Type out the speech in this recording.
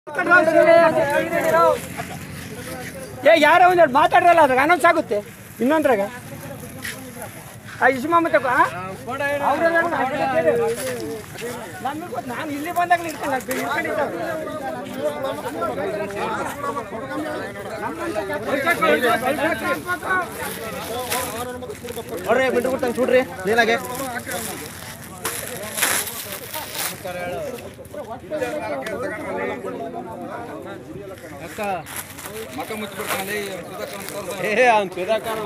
ಏ ಯಾರೋ ಒಂದೆರಡು ಮಾತಾಡ್ರಲ್ಲ ಅದ್ರಾಗ ಅನೌನ್ಸ್ ಆಗುತ್ತೆ ಇನ್ನೊಂದ್ರಾಗ ಆ ಇಸ್ಮಾ ಮತ್ತೆ ನಾನು ಇಲ್ಲಿ ಬಂದಾಗ ಇರ್ತೀನಿ ನೋಡ್ರಿ ಬಿಟ್ಟು ಕೊಡ್ತಾನೆ చూಡ್ರಿ ನೀನಾಗೆ ಏ ಅವ್ನು ಸುಧಾಕರ್